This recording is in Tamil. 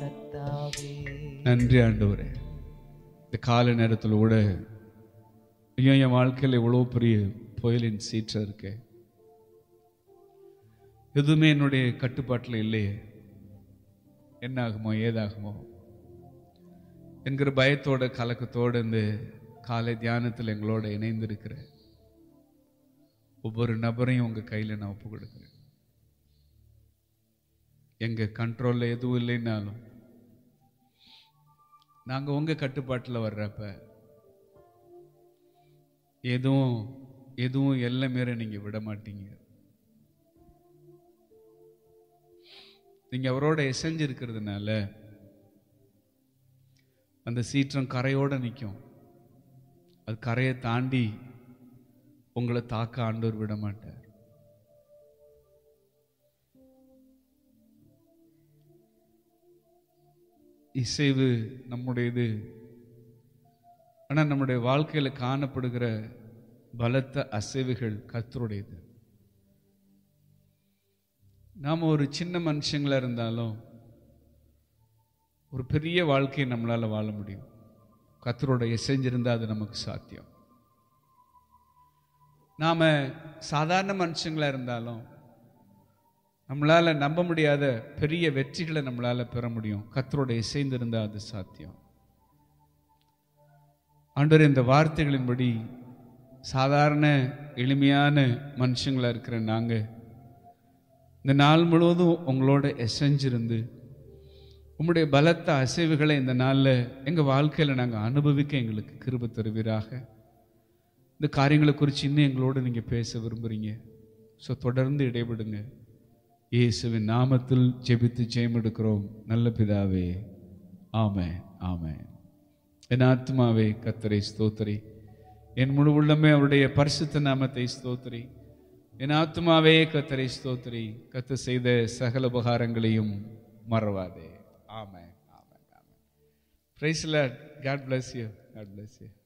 கத்தாவே நன்றி ஆண்டவரே இந்த கால நேரத்தில் கூட ஐயோ என் வாழ்க்கையில் இவ்வளோ பெரிய புயலின் சீற்றம் இருக்கே எதுவுமே என்னுடைய கட்டுப்பாட்டில் இல்லையே என்ன ஆகுமோ ஏதாகுமோ என்கிற பயத்தோட கலக்கத்தோட இந்த காலை தியானத்தில் எங்களோட இணைந்திருக்கிற ஒவ்வொரு நபரையும் உங்கள் கையில் நான் ஒப்பு கொடுக்குறேன் எங்கள் கண்ட்ரோலில் எதுவும் இல்லைன்னாலும் நாங்கள் உங்கள் கட்டுப்பாட்டில் வர்றப்ப எதுவும் எதுவும் எல்லை மீற நீங்கள் விட மாட்டீங்க நீங்கள் அவரோட எசைஞ்சிருக்கிறதுனால அந்த சீற்றம் கரையோட நிற்கும் அது கரையை தாண்டி உங்களை தாக்க ஆண்டவர் விட மாட்டார் இசைவு நம்முடையது ஆனால் நம்முடைய வாழ்க்கையில் காணப்படுகிற பலத்த அசைவுகள் கர்த்தருடையது நாம் ஒரு சின்ன மனுஷங்களா இருந்தாலும் ஒரு பெரிய வாழ்க்கையை நம்மளால் வாழ முடியும் கர்த்தரோட இசைஞ்சிருந்தால் அது நமக்கு சாத்தியம் நாம் சாதாரண மனுஷங்களா இருந்தாலும் நம்மளால் நம்ப முடியாத பெரிய வெற்றிகளை நம்மளால் பெற முடியும் கர்த்தரோட இசைந்திருந்தால் அது சாத்தியம் ஆண்டவர் இந்த வார்த்தைகளின்படி சாதாரண எளிமையான மனுஷங்களா இருக்கிற நாங்கள் இந்த நாள் முழுவதும் உங்களோட எசைஞ்சிருந்து உம்முடைய பலத்த அசைவுகளை இந்த நாளில் எங்கள் வாழ்க்கையில் நாங்கள் அனுபவிக்க எங்களுக்கு கிருப தருவீராக இந்த காரியங்களை குறித்து இன்னும் எங்களோட நீங்கள் பேச விரும்புகிறீங்க ஸோ தொடர்ந்து இடைபடுங்க இயேசுவின் நாமத்தில் ஜெபித்து ஜெயம் எடுக்கிறோம் நல்ல பிதாவே ஆமே ஆமே என் ஆத்மாவே கத்தரை ஸ்தோத்திரி என் முழு உள்ளமே அவருடைய பரிசுத்த நாமத்தை ஸ்தோத்திரி என் ஆத்மாவே கத்தரை ஸ்தோத்திரி கத்து செய்த சகல உபகாரங்களையும் மறவாதே ஆமே ஆமே ஆமே பிரைஸ்ல God bless you God bless you